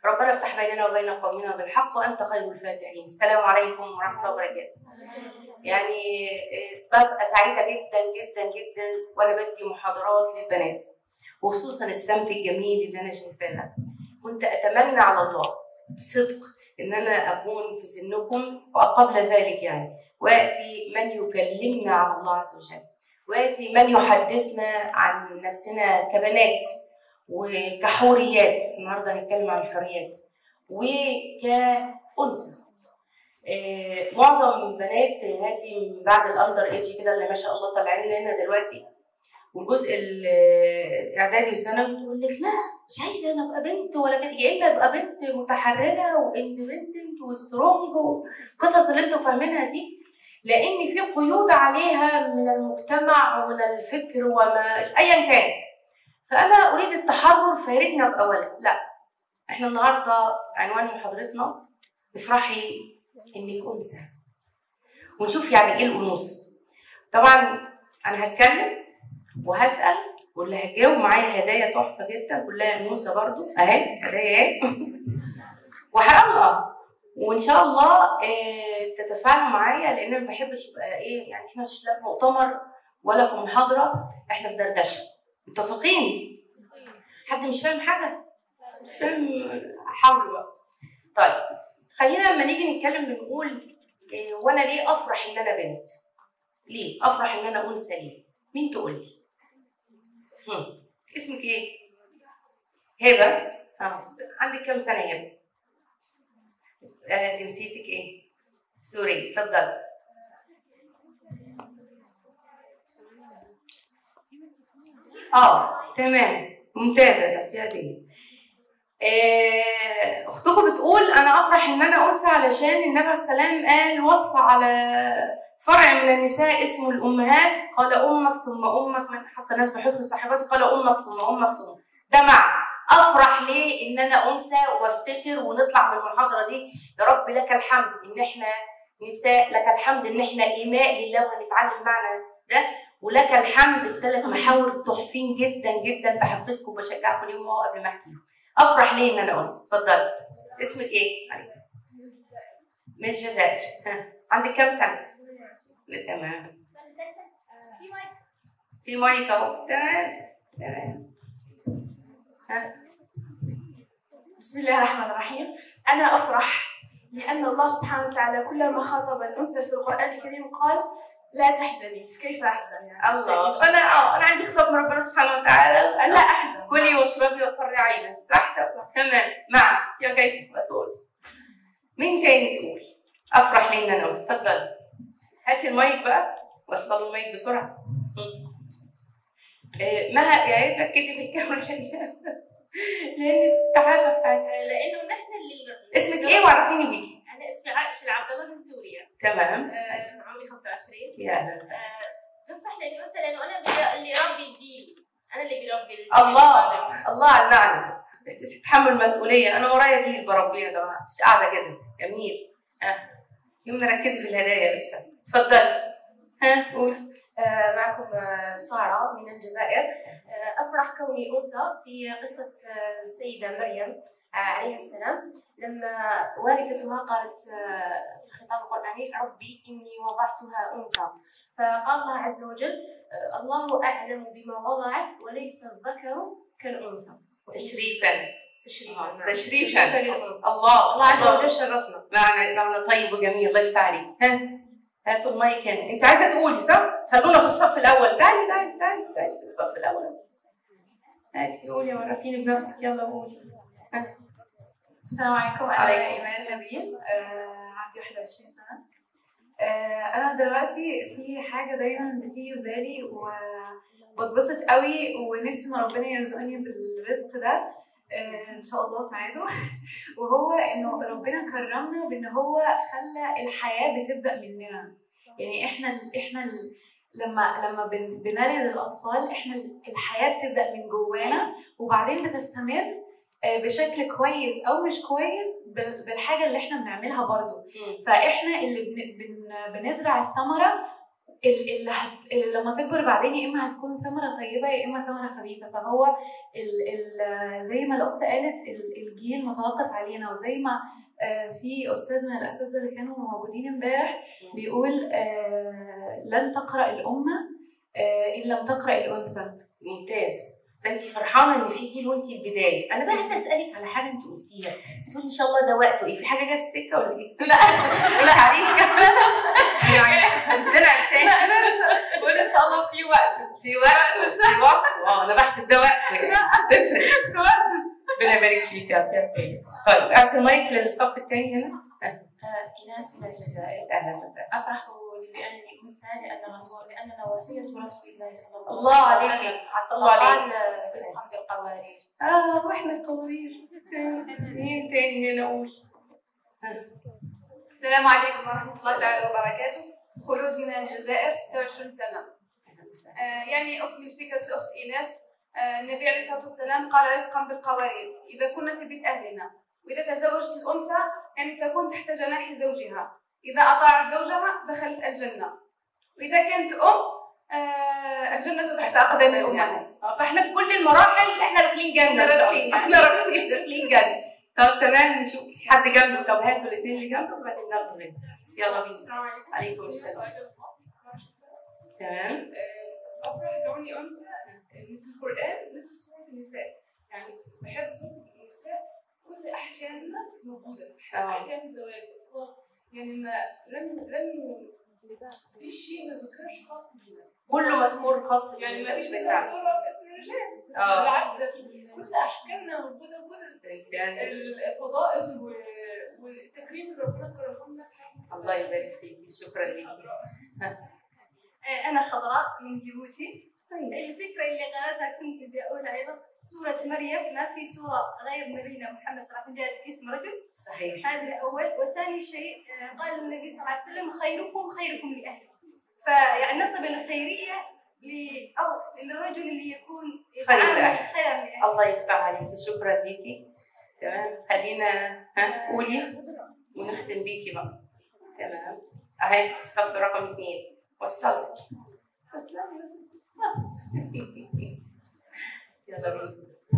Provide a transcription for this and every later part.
ربنا افتح بيننا وبين قومنا بالحق وانت خير الفاتحين السلام عليكم ورحمه الله وبركاته يعني ببقى سعيده جدا جدا جدا وانا بدي محاضرات للبنات وخصوصا السمت الجميل اللي انا شايفاه ده كنت اتمنى على الله بصدق ان انا اكون في سنكم وقبل ذلك يعني وياتي من يكلمنا عن الله عز وجل وياتي من يحدثنا عن نفسنا كبنات وكحوريات النهارده هنتكلم عن الحريات وكأنثى آه، معظم بنات هاتي من بعد الاندر ايدج كده اللي ما شاء الله طالعين لنا دلوقتي والجزء الاعدادي والثانوي تقول لك لا مش عايزه انا ابقى بنت ولا كده يا اما ابقى بنت متحرره واندبندنت وسترونج والقصص اللي انتوا فاهمينها دي لان في قيود عليها من المجتمع ومن الفكر وما ايا كان فانا اريد التحرر فيا ريتني ابقى ولد لا احنا النهارده عنوان محاضرتنا افرحي انك انثى ونشوف يعني ايه الانوثه طبعا انا هتكلم وهسال واللي هتجاوب معايا هدايا تحفه جدا كلها انوثه برضو اهي هدايا اهي وحيالله وان شاء الله آه، تتفاعلوا معايا لان انا ما بحبش يبقى ايه يعني احنا مش لا في مؤتمر ولا في محاضره احنا في دردشه متفقين حد مش فاهم حاجه مش فاهم حاولوا بقى طيب خلينا لما نيجي نتكلم بنقول إيه وانا ليه افرح ان انا بنت ليه افرح ان انا انثى ليه مين تقول لي هم. اسمك ايه هبه اه عندك كام سنه يا هبه آه جنسيتك ايه سوري اتفضل اه تمام ممتازه خدتيها دي آه، اختكم بتقول انا افرح ان انا انثى علشان النبي عليه السلام قال وصى على فرع من النساء اسمه الامهات قال امك ثم امك من حق الناس بحسن صاحبتي قال امك ثم امك ثم ده معنى افرح ليه ان انا انثى وافتخر ونطلع من المحاضره دي يا رب لك الحمد ان احنا نساء لك الحمد ان احنا ايماء لله وهنتعلم معنى ده ولك الحمد بثلاث محاور تحفين جدا جدا بحفزكم وبشجعكم ليهم اهو قبل ما احكيهم افرح ليه ان انا انثى اتفضلي اسمك ايه من الجزائر ها. عندك كام سنه تمام في مايك اهو تمام تمام ها بسم الله الرحمن الرحيم أنا أفرح لأن الله سبحانه وتعالى كلما خاطب الأنثى في القرآن الكريم قال لا تحزني كيف أحزن يعني الله انا اه انا عندي خطاب من ربنا سبحانه وتعالى لا أحزن كلي واشربي وقري عينك صح ده صح تمام معك يا جايزة مسؤول مين تاني تقول افرح ليه ان انا انثى اتفضل هاتي المايك بقى وصلوا المايك بسرعه مم. إيه، مها يا ريت ركزي في الكاميرا لان لان التعافى بتاعتها لانه نحن اللي اسمك ايه وعرفيني بيكي انا اسمي عائشه العبد الله من سوريا تمام آه، عمري 25 يا اهلا وسهلا آه، بفرح لاني انثى لانه انا اللي- اللي ربي الجيل انا اللي بربي الجيل الله القادم. الله على المعنى تتحمل مسؤوليه انا ورايا جيل بربيه يا جماعه مش قاعده كده جميل ها يوم نركزي في الهدايا بس اتفضل ها قول آه، معكم آه، سارة من الجزائر آه، أفرح كوني أنثى في قصة آه، السيدة مريم آه، عليها السلام لما والدتها قالت آه، في الخطاب القرآني ربي إني وضعتها أنثى فقال الله عز وجل آه، الله أعلم بما وضعت وليس الذكر كالأنثى تشريفا تشريفا نعم. تشريفا للأنثى. الله الله عز وجل شرفنا معنى معنى طيب وجميل الله يفتح عليك ها هاتوا المايك هنا انت عايزه تقولي صح؟ خلونا في الصف الاول تعالي تعالي تعالي تعالي في الصف الاول هاتي قولي عرفيني بنفسك يلا قولي السلام عليكم انا عليكم. ايمان نبيل آه عندي 21 سنه آه انا دلوقتي في حاجه دايما بتيجي في بالي وبتبسط قوي ونفسي ان ربنا يرزقني بالرزق ده آه ان شاء الله في ميعاده وهو انه ربنا كرمنا بان هو خلى الحياه بتبدا مننا يعني احنا ال احنا ال لما لما بن بنلد الاطفال احنا ال- الحياه بتبدا من جوانا وبعدين بتستمر آه، بشكل كويس او مش كويس بال- بالحاجه اللي احنا بنعملها برضو فاحنا اللي بن بن بنزرع الثمره ال- اللي, هت... اللي لما تكبر بعدين يا اما هتكون ثمره طيبه يا اما ثمره خبيثه فهو ال... ال... زي ما الاخت قالت ال- الجيل متوقف علينا وزي ما آه، في استاذ من الاساتذه اللي كانوا موجودين امبارح بيقول آه، لن تقرا الامه آه، ان لم تقرا الانثى ممتاز فانت فرحانه ان في جيل وانت البدايه انا بقى عايزه اسالك على حاجه انت قلتيها بتقولي ان شاء الله ده وقته ايه في حاجه جايه في السكه ولا ايه لا مش عريس كمان يعني طلع تاني بقول ان شاء الله في وقت في وقت في وقت اه انا بحسب ده وقت يعني ربنا يبارك فيك يا عطيه طيب اعطي مايك للصف الثاني هنا إيناس من الجزائر اهلا وسهلا أفرح بأنني أنثى لأن رسول لأننا وصية رسول الله صلى الله, الله عليه عليك وسلم صلوا عليك قال في حمد القوارير اه واحنا القوارير مين تاني هنا قول السلام عليكم ورحمة الله تعالى وبركاته خلود من الجزائر 26 سنة آه يعني أكمل فكرة الأخت إيناس آه النبي عليه الصلاة والسلام قال رزقا بالقوارير إذا كنا في بيت أهلنا وإذا تزوجت الأنثى يعني تكون تحت جناح زوجها إذا أطاعت زوجها دخلت الجنة وإذا كانت أم آه الجنة تحت أقدام الأمهات اه فاحنا في كل المراحل احنا داخلين جنه ان شاء الله احنا داخلين داخلين جنه طب تمام نشوف حد جنبك طب هاتوا الاثنين اللي جنبك وبعدين ناخد غير يلا بينا السلام عليكم عليكم السلام تمام أفرح كوني أنثى إن في القرآن نزل سورة النساء يعني بحب سورة النساء كل أحكامنا موجودة آه. أحكام الزواج الإطلاق يعني ما لم لم في شيء ما ذكرش خاص بينا كله مذكور خاص يعني ما بالنسبة فيش مثلا بتاعنا سورة باسم الرجال اه بالعكس ده كل أحكامنا موجودة وكل انت يعني الفضائل و- والتكريم اللي ربنا كرمه لنا في حياتنا. الله يبارك فيكي شكرا ليكي أنا خضراء من جيبوتي الفكرة اللي قالتها كنت بدي أقولها أيضا سورة مريم ما في سورة غير نبينا محمد صلى الله عليه وسلم جاءت اسم رجل صحيح هذا أول والثاني شيء آه، قال النبي صلى الله عليه وسلم خيركم خيركم لأهله فيعني نسب الخيرية ل- أو للرجل اللي يكون خير يتعامل لأهله. خيرا لأهله الله يفتح عليكي شكرا ليكي تمام خلينا ها قولي ونختم بيكي بقى تمام اهي الصف رقم اثنين وصلي تسلمي بس يلا بينا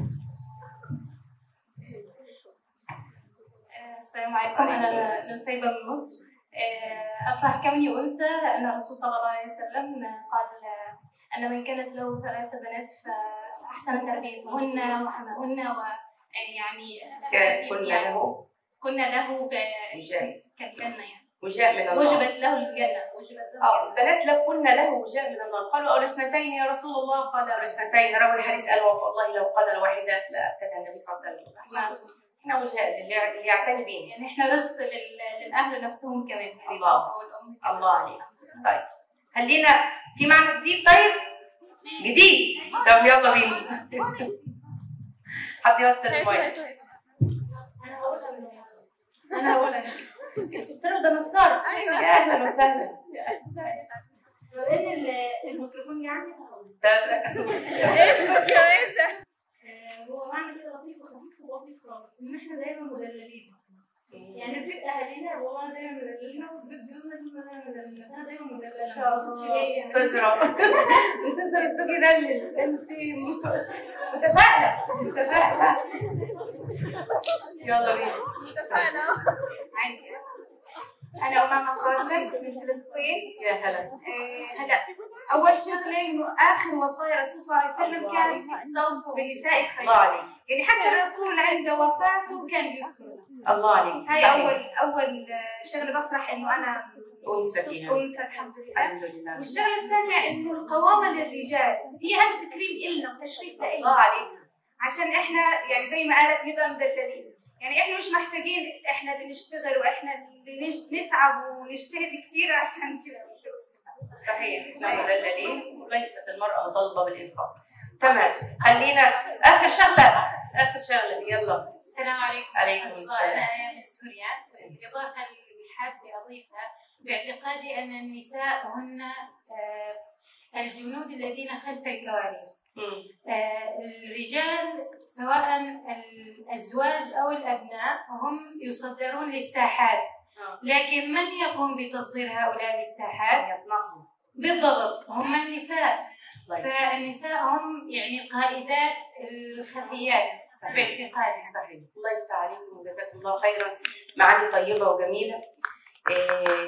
السلام عليكم أنا نسيبة من مصر آه، أفرح كوني أنثى لأن الرسول صلى الله عليه وسلم قال آه، أن من كانت له ثلاث بنات فأحسن تربيتهن وحماهن ويعني كان كنا له كنا له ك- وجاء كالجنة يعني وجاء من الله وجبت له الجنة وجبت له اه البنات لو كنا له وجاء من النار قالوا او الاثنتين يا رسول الله قال او الاثنتين روى الحديث قال والله لو قال الواحده لاكد النبي صلى الله عليه وسلم احنا احنا وجاء اللي اللي يعتني بينا يعني إحنا رزق لل- للأهل نفسهم كمان يعني الله. الأب والأم الله عليك طيب خلينا في معنى جديد طيب جديد طب يلا بينا حد يوصل المايك أنا أولا انت بتقولوا ده نصار يا اهلا وسهلا لو إن ال- الميكروفون يعني طب إيش بك هو معنى كده لطيف وخفيف وبسيط خالص إن إحنا دايما مدللين أصلا يعني في بيت اهالينا بابانا دايما مدللنا وفي بيت جوزنا جوزنا دايما مدللنا فانا دايما مدلله ما بقصدش ليا تزرع بتزرع السوق يدلل انت متفائله متفائله يلا بينا أنا أمامة قاسم من فلسطين يا هلا آه، هلا أول شغلة إنه آخر وصايا الرسول صلى الله عليه وسلم كان يستوصوا بالنساء الله خير عليك يعني حتى الرسول عند وفاته كان بيذكرنا الله عليك هاي صحيح. أول أول آه، شغلة بفرح إنه أنا انثى فيها أنثى الحمد لله الحمد لله والشغلة الثانية إنه القوامة للرجال هي هذا تكريم إلنا وتشريف الله لإلنا عليك عشان إحنا يعني زي ما قالت نبقى مدللين يعني إحنا مش محتاجين إحنا اللي نشتغل وإحنا اللي نج- نتعب ونجتهد كتير عشان نجيب الفلوس صحيح احنا مدللين وليست المرأة مطالبة بالإنفاق تمام خلينا آخر شغلة آخر شغلة يلا السلام عليكم عليكم ورحمة الله. السلام. أنا من سوريا الإضافة اللي حابة أضيفها باعتقادي أن النساء هن آه، الجنود الذين خلف الكواليس مم. آه، الرجال سواء الأزواج أو الأبناء هم يصدرون للساحات آه. لكن من يقوم بتصدير هؤلاء للساحات؟ يصنعهم بالضبط هم النساء طيب. فالنساء هم يعني قائدات الخفيات صحيح. باعتقادي صحيح الله يفتح عليكم وجزاكم الله خيرا معاني طيبه وجميله إيه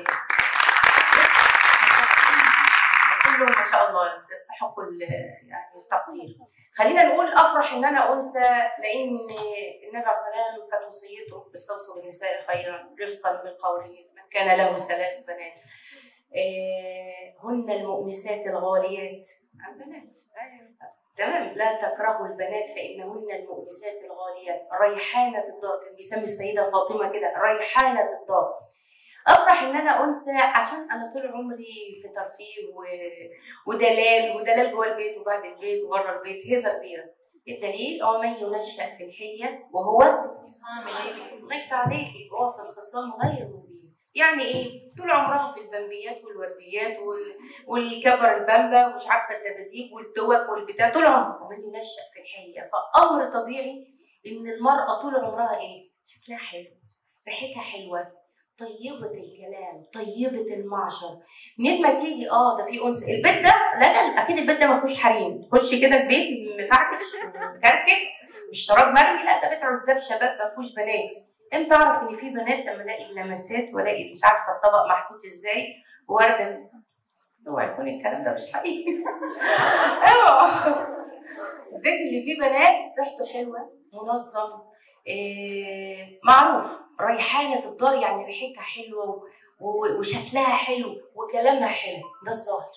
كلهم ما شاء الله يستحقوا ال- يعني التقدير خلينا نقول افرح ان انا انثى لان النبي عليه الصلاه والسلام كانت وصيته استوصوا بالنساء خيرا رفقا بالقولين من كان له ثلاث بنات إيه هن المؤنسات الغاليات عن بنات تمام لا تكرهوا البنات فانهن المؤنسات الغاليات ريحانه الدار كان بيسمي السيده فاطمه كده ريحانه الدار افرح ان انا انثى عشان انا طول عمري في ترفيه و... ودلال ودلال جوه البيت وبعد البيت وبره البيت هذا كبيره الدليل هو من ينشا في الحليه وهو خصام غير الله يفتح عليكي هو في الخصام غير مبين يعني ايه طول عمرها في البمبيات والورديات وال... والكفر البامبا ومش عارفه الدباديب والتوك والبتاع طول عمرها ومن ينشا في الحليه فامر طبيعي ان المراه طول عمرها ايه شكلها حلو ريحتها حلوه طيبة الكلام طيبة المعشر منين ما تيجي اه ده في انس البيت ده لا لا اكيد البيت ده ما فيهوش حريم تخش كده البيت مفعكش مكركب مش شراب مرمي لا ده بيت عزاب شباب ما فيهوش بنات امتى اعرف ان في بنات لما الاقي اللمسات والاقي مش عارفه الطبق محطوط ازاي وورده ازاي اوعى يكون الكلام ده مش حقيقي اوعى البيت اللي فيه بنات ريحته حلوه منظم إيه معروف ريحانة الدار يعني ريحتها حلوة و- وشكلها حلو وكلامها حلو ده الظاهر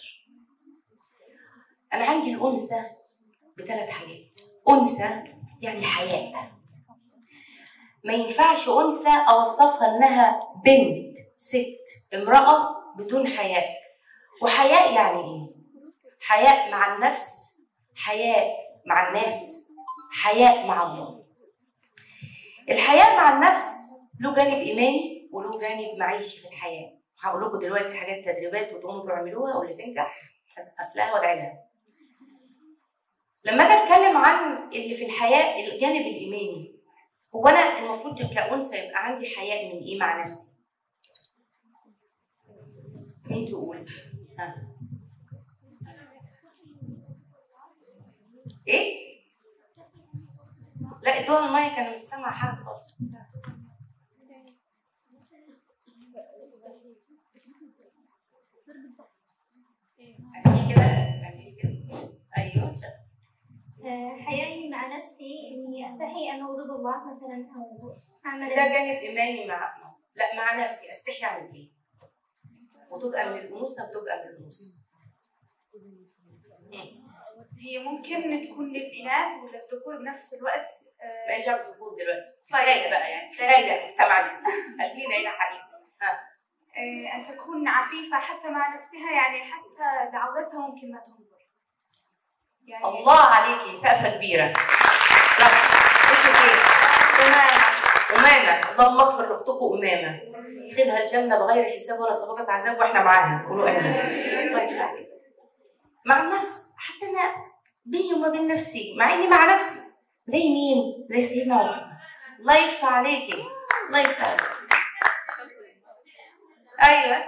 أنا عندي الأنثى بثلاث حاجات أنثى يعني حياء ما ينفعش أنثى أوصفها إنها بنت ست امرأة بدون حياء وحياء يعني إيه؟ حياء مع النفس حياء مع الناس حياء مع الله الحياء مع النفس له جانب ايماني وله جانب معيشي في الحياه هقول لكم دلوقتي حاجات تدريبات وتقوموا تعملوها واللي تنجح اسقف لها وادعي لها لما اجي اتكلم عن اللي في الحياء الجانب الايماني هو انا المفروض كانثى يبقى عندي حياء من ايه مع نفسي مين تقول ها ايه لا ادوها المايك انا مش سامعه حاجه خالص اعملي كده اعملي كده ايوه شغل. آه، حيائي مع نفسي إني أستحي أن أغضب الله مثلا أو أعمل ده جانب ايماني مع لا مع نفسي استحي اعمل ايه وتبقى من الانوثه وتبقى من الانوثه هي ممكن تكون للإناث ولا الذكور بنفس الوقت آه، ماشي على الذكور دلوقتي كفايه بقى يعني كفايه المجتمع خلينا هنا حبيبي آه، أن تكون عفيفة حتى مع نفسها يعني حتى دعوتها ممكن ما تنظر يعني الله عليكي سقفه كبيره صح اسمك ايه؟ أمامة أمامة اللهم اغفر لاختكم أمامة ادخلها الجنة بغير حساب ولا سابقة عذاب واحنا معاها قولوا آمين طيب مع النفس حتى أنا بيني وما بين نفسي مع إني مع نفسي زي مين؟ زي سيدنا عثمان الله يفتح عليكي الله يفتح عليكي أيوه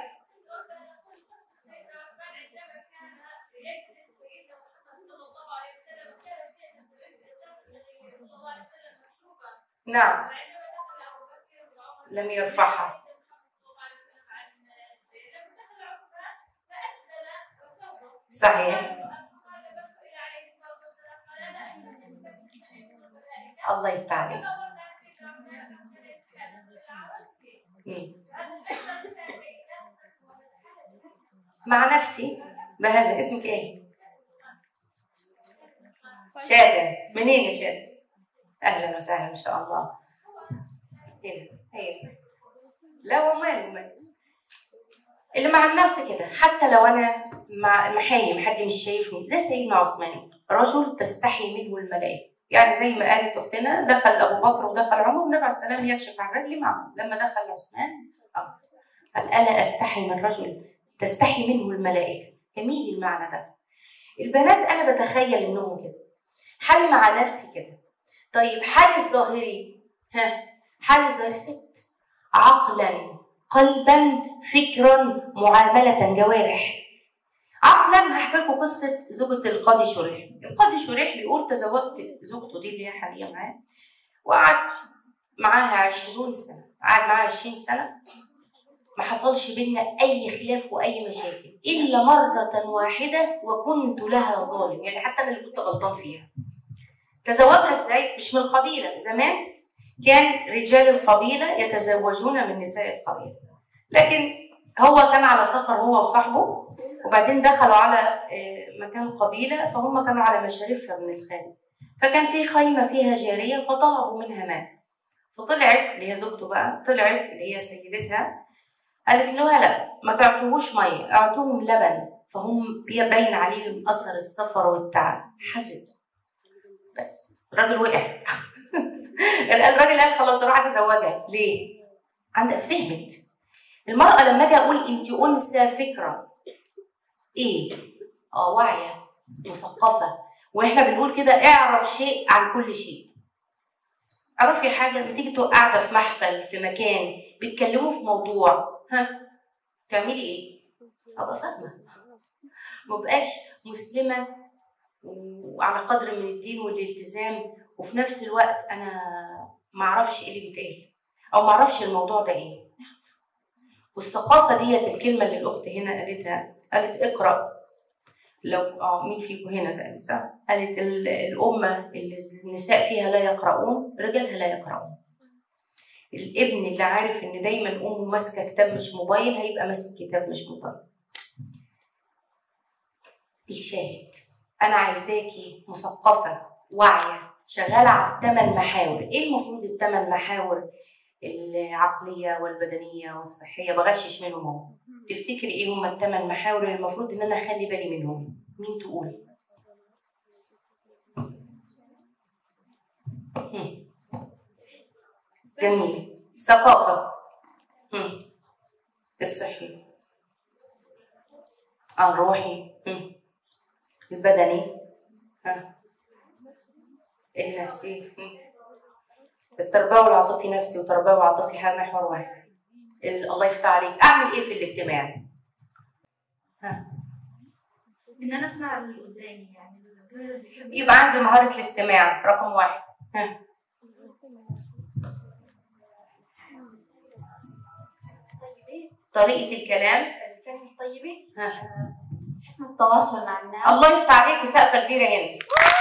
نعم لم يرفعها صحيح الله يفتح عليك مم. مع نفسي بهذا اسمك ايه؟ شادة منين يا شادة؟ اهلا وسهلا ان شاء الله ايه ايه لا وماله وماله اللي مع النفس كده حتى لو انا مع محايم حد مش شايفني زي سيدنا عثمان رجل تستحي منه الملائكه يعني زي ما قالت اختنا دخل ابو بكر ودخل عمر والنبي عليه السلام يكشف عن رجلي معه لما دخل عثمان أمر. قال الا استحي من رجل تستحي منه الملائكه جميل المعنى ده البنات انا بتخيل انهم كده حالي مع نفسي كده طيب حالي الظاهري ها حالي الظاهري ست عقلا قلبا فكرا معاملة جوارح عقلا هحكي لكم قصه زوجة القاضي شريح القاضي شريح بيقول تزوجت زوجته دي اللي هي حاليا معاه وقعدت معاها 20 سنه قعد معاها 20 سنه ما حصلش بينا اي خلاف واي مشاكل الا مره واحده وكنت لها ظالم يعني حتى انا اللي كنت غلطان فيها تزوجها ازاي مش من القبيله زمان كان رجال القبيله يتزوجون من نساء القبيله لكن هو كان على سفر هو وصاحبه وبعدين دخلوا على آه، مكان قبيله فهم كانوا على مشارفها من الخارج فكان في خيمه فيها جاريه فطلبوا منها ماء فطلعت اللي هي زوجته بقى طلعت اللي هي سيدتها قالت له لا ما تعطوهوش ميه اعطوهم لبن فهم باين عليهم اثر السفر والتعب حزن بس الراجل وقع الراجل قال خلاص اروح اتزوجها ليه؟ عندها فهمت المرأة لما اجي اقول انت انثى فكرة ايه؟ اه واعية مثقفة واحنا بنقول كده اعرف شيء عن كل شيء اعرفي حاجة لما تيجي تبقى قاعدة في محفل في مكان بيتكلموا في موضوع ها تعملي ايه؟ ابقى فاهمة مبقاش مسلمة وعلى قدر من الدين والالتزام وفي نفس الوقت انا معرفش ايه اللي بيتقال او معرفش الموضوع ده ايه والثقافة ديت الكلمة اللي الأخت هنا قالتها قالت اقرأ لو اه مين فيكم هنا تقريبا صح؟ قالت ال- الأمة اللي النساء فيها لا يقرؤون رجالها لا يقرؤون الابن اللي عارف ان دايما امه ماسكه كتاب مش موبايل هيبقى ماسك كتاب مش موبايل الشاهد انا عايزاكي مثقفه واعيه شغاله على الثمان محاور ايه المفروض الثمان محاور العقليه والبدنيه والصحيه بغشش منهم اهو تفتكري ايه هم الثمان محاور اللي المفروض ان انا اخلي بالي منهم مين تقول هم. جميل ثقافه هم. الصحي الروحي هم. البدني ها النفسي هم. التربية والعاطفي نفسي وتربية وعاطفي حاجة محور واحد ال- الله يفتح عليك أعمل إيه في الاجتماع؟ ان انا اسمع اللي قدامي يعني يبقى عندي مهارة الاستماع رقم واحد ها. طريقة الكلام الكلمة الطيبة ها. حسن التواصل مع الناس الله يفتح عليكي سقفة كبيرة هنا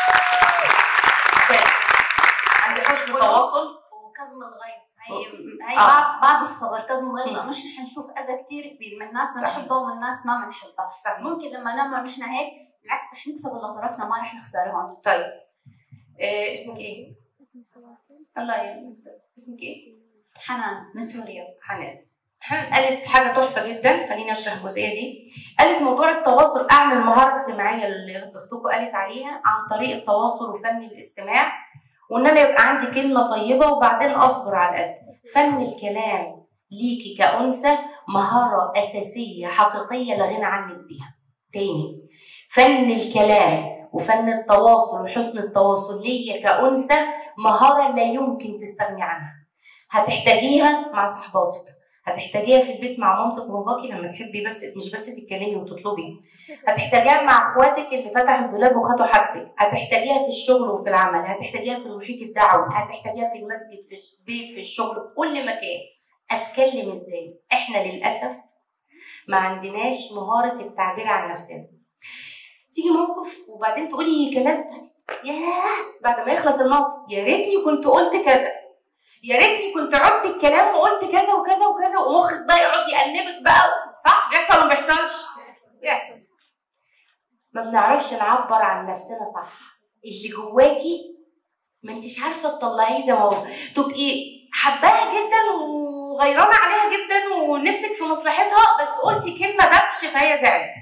طيب. عندي حسن تواصل وكظم الغيظ هي هي آه. بعض بعض الصبر كظم الغيظ مم. لانه نحن حنشوف اذى كثير كبير من الناس صحيح. بنحبها ومن الناس ما بنحبها صحيح ممكن لما نعمل نحن هيك بالعكس رح نكسب اللي طرفنا ما رح نخسرهم طيب آه اسمك ايه؟ الله يعينك اسمك ايه؟ حنان من سوريا حنان حنان قالت حاجة تحفة جدا خليني أشرح الجزئية دي قالت موضوع التواصل أعمل مهارة اجتماعية اللي أختكم قالت عليها عن طريق التواصل وفن الاستماع وإن أنا يبقى عندي كلمة طيبة وبعدين أصبر على الأذى فن الكلام ليكي كأنثى مهارة أساسية حقيقية لا غنى عنك بيها تاني فن الكلام وفن التواصل وحسن التواصل ليا كأنثى مهارة لا يمكن تستغني عنها هتحتاجيها مع صحباتك هتحتاجيها في البيت مع مامتك وباباكي لما تحبي بس مش بس تتكلمي وتطلبي هتحتاجيها مع اخواتك اللي فتحوا الدولاب وخدوا حاجتك هتحتاجيها في الشغل وفي العمل هتحتاجيها في المحيط الدعوي هتحتاجيها في المسجد في البيت في الشغل في كل مكان اتكلم ازاي احنا للاسف ما عندناش مهارة التعبير عن نفسنا تيجي موقف وبعدين تقولي كلام ياه بعد ما يخلص الموقف يا ريتني كنت قلت كذا يا ريتني كنت عدت الكلام وقلت كذا وكذا وكذا ومخك بقى يقعد يأنبك بقى صح بيحصل ولا ما بيحصلش؟ بيحصل ما بنعرفش نعبر عن نفسنا صح اللي جواكي ما انتش عارفه تطلعيه زي ما هو تبقي حباها جدا وغيرانه عليها جدا ونفسك في مصلحتها بس قلتي كلمه دبش فهي زعلت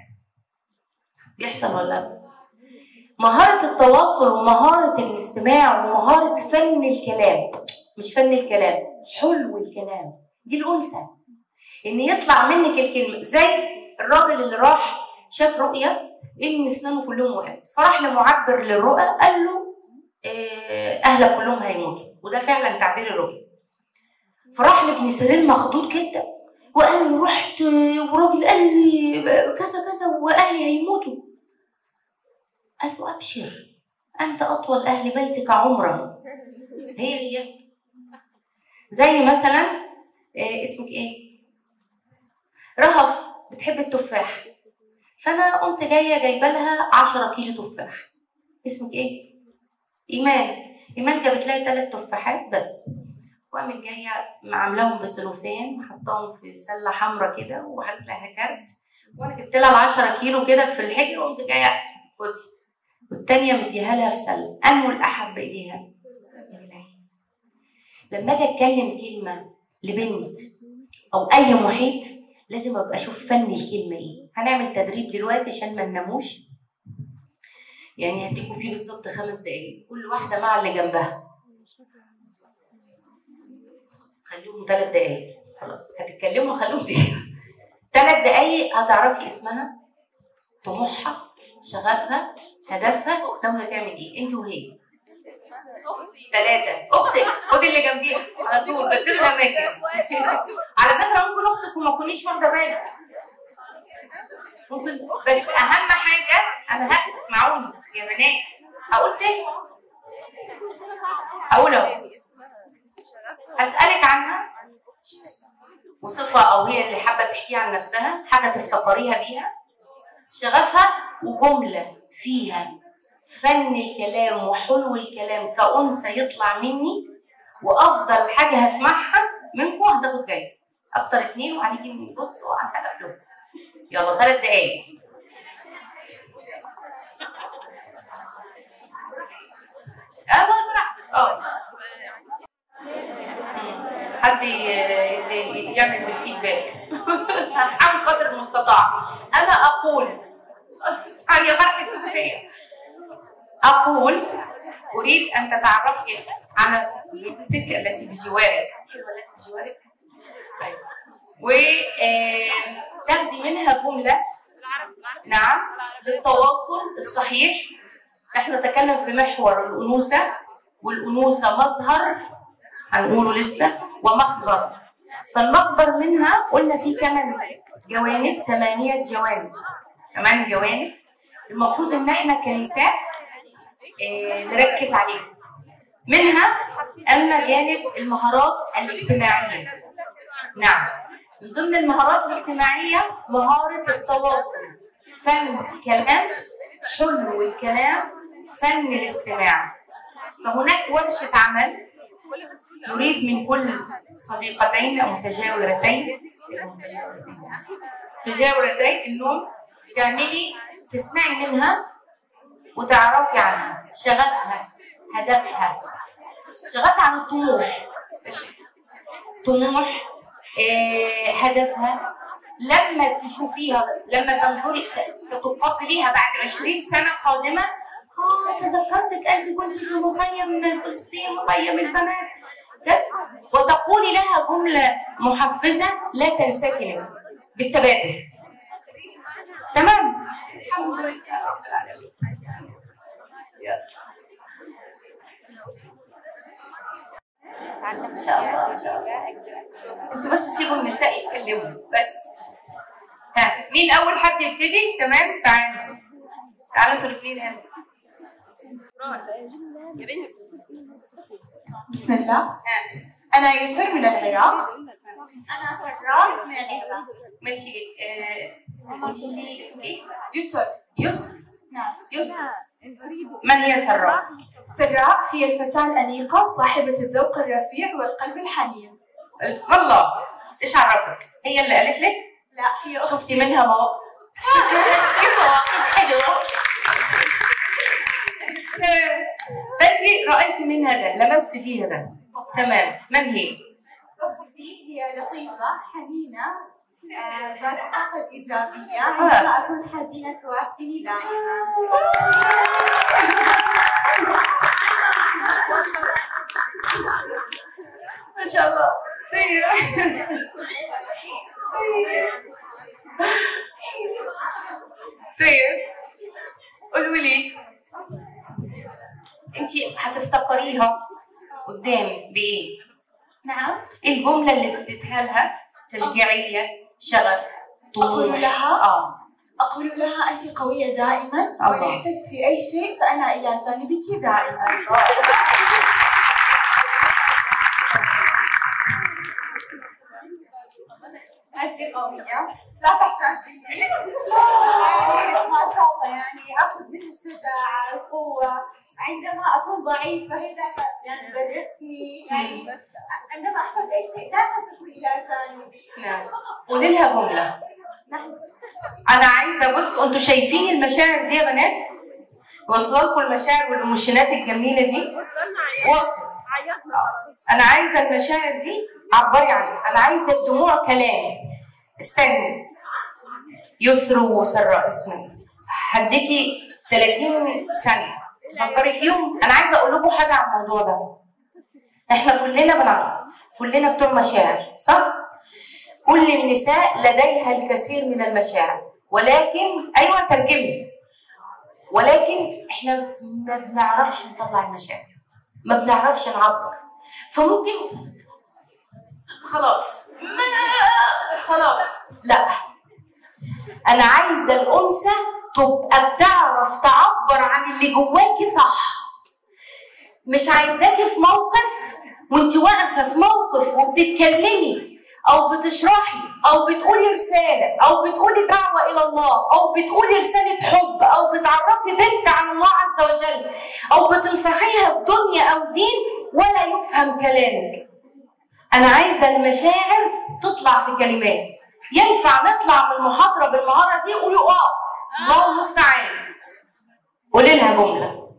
بيحصل ولا لا؟ مهارة التواصل ومهارة الاستماع ومهارة فن الكلام مش فن الكلام حلو الكلام دي الأنثى إن يطلع منك الكلمة زي الراجل اللي راح شاف رؤية إن أسنانه كلهم وقعت فراح لمعبر للرؤى قال له آه، أهلك كلهم هيموتوا وده فعلا تعبير الرؤية فراح لابن سيرين مخضوض جدا وانا رحت وراجل قال لي كذا كذا واهلي هيموتوا قال له ابشر انت اطول اهل بيتك عمرا هي هي زي مثلا آه، اسمك ايه رهف بتحب التفاح فانا قمت جايه جايبه لها 10 كيلو تفاح اسمك ايه ايمان ايمان جابت لها ثلاث تفاحات بس وقامت جايه عاملاهم بسلوفان وحطاهم في سله حمراء كده وحطت لها كارت وانا جبت لها ال 10 كيلو كده في الحجر وقمت جايه خدي والتانيه مديها لها في سله انه الاحب اليها لما اجي اتكلم كلمه لبنت او اي محيط لازم ابقى اشوف فن الكلمه ايه هنعمل تدريب دلوقتي عشان ما نناموش يعني هديكوا فيه بالظبط خمس دقايق كل واحده مع اللي جنبها خليهم ثلاث دقايق خلاص هتتكلموا خلوهم دقيقه ثلاث دقايق هتعرفي اسمها طموحها شغفها هدفها ناويه تعمل ايه انت وهي ثلاثة أختك خدي اللي جنبيها على طول بدلوا الأماكن على فكرة ممكن أختك وما تكونيش واخدة بالك ممكن بس أهم حاجة أنا ها اسمعوني يا بنات هقول تاني هقول أهو هسألك عنها وصفة أو هي اللي حابة تحكي عن نفسها حاجة تفتكريها بيها شغفها وجملة فيها فن الكلام وحلو الكلام كأنثى يطلع مني وأفضل حاجة هسمعها منكم هتاخد جايزة أكتر اتنين وهنيجي نبص وهنسقف لهم يلا ثلاث دقايق اه براحتك اه حد ي- ي- يعمل بالفيدباك هنحاول قدر المستطاع انا اقول يا فرحة صدرية اقول اريد ان تتعرفي على زوجتك التي بجوارك حلوة التي بجوارك طيب وتاخدي منها جملة نعم للتواصل الصحيح نحن نتكلم في محور الأنوثة والأنوثة مظهر هنقوله لسه ومخبر فالمخبر منها قلنا فيه ثمان جوانب ثمانية جوانب ثمان جوانب المفروض ان احنا كنساء آه، نركز عليه منها ان جانب المهارات الاجتماعية نعم من ضمن المهارات الاجتماعية مهارة التواصل فن الكلام حلو الكلام فن الاستماع فهناك ورشة عمل نريد من كل صديقتين أو متجاورتين تجاورتين انهم تعملي تسمعي منها وتعرفي عنها شغفها هدفها شغفها عن الطموح طموح آه، هدفها لما تشوفيها لما تنظري ت- تتقبليها بعد 20 سنه قادمه اه تذكرتك انت كنت في مخيم فلسطين مخيم البنات كذا وتقولي لها جمله محفزه لا تنساكي منها بالتبادل تمام الحمد لله رب العالمين يلا. ان شاء الله ان شاء الله انتوا بس سيبوا النساء يتكلموا بس ها مين اول حد يبتدي تمام تعالوا تعالوا انتوا الاثنين هنا بسم الله أنا يسر من العراق أنا سراء من العراق ماشي آه، قولي لي اسمك ايه؟ يسر يسر نعم يسر من هي سراء؟ سراء هي الفتاة الأنيقة صاحبة الذوق الرفيع والقلب الحنين والله ايش عرفك؟ هي اللي قالت لك؟ لا هي أختي شفتي منها مواقف في مواقف حلوه فانت رايتي منها ده لمست فيها ده تمام من هي؟ أختي هي لطيفة حنينة آه، ذات طاقة إيجابية آه. عندما أكون حزينة تواسيني دائما ما شاء الله طيب طيب قولوا لي انت هتفتكريها قدام بايه؟ نعم ايه الجمله اللي اديتها لها تشجيعيه شغف طموح أقول لها اه أقول لها أنت قوية دائما الله. وإن احتجت أي شيء فأنا إلى جانبك دائما أنت قوية لا تحتاجي يعني ما شاء الله يعني أخذ منها الشجاعة القوة عندما أكون ضعيفة هي دائما يعني تدرسني يعني عندما أحتاج أي شيء دائما تكون إلى جانبي نعم قولي لها جمله نحن انا عايزه بص انتوا شايفين المشاعر دي يا بنات واصله لكم المشاعر والايموشنات الجميله دي واصل انا عايزه المشاعر دي عبري عنها انا عايزه الدموع كلام استني يسر وسراء اسمه هديكي 30 ثانيه تفكري فيهم انا عايزه اقول لكم حاجه عن الموضوع ده احنا كلنا بنعيط كلنا بتوع مشاعر صح كل النساء لديها الكثير من المشاعر ولكن ايوه ترجمي ولكن احنا ما بنعرفش نطلع المشاعر ما بنعرفش نعبر فممكن خلاص ما خلاص لا انا عايزه الانثى تبقى بتعرف تعبر عن اللي جواكي صح مش عايزاكي في موقف وانت واقفه في موقف وبتتكلمي او بتشرحي او بتقولي رساله او بتقولي دعوه الى الله او بتقولي رساله حب او بتعرفي بنت عن الله عز وجل او بتنصحيها في دنيا او دين ولا يفهم كلامك انا عايزه المشاعر تطلع في كلمات ينفع نطلع من المحاضره بالمهاره دي قولوا اه الله المستعان قولي لها جمله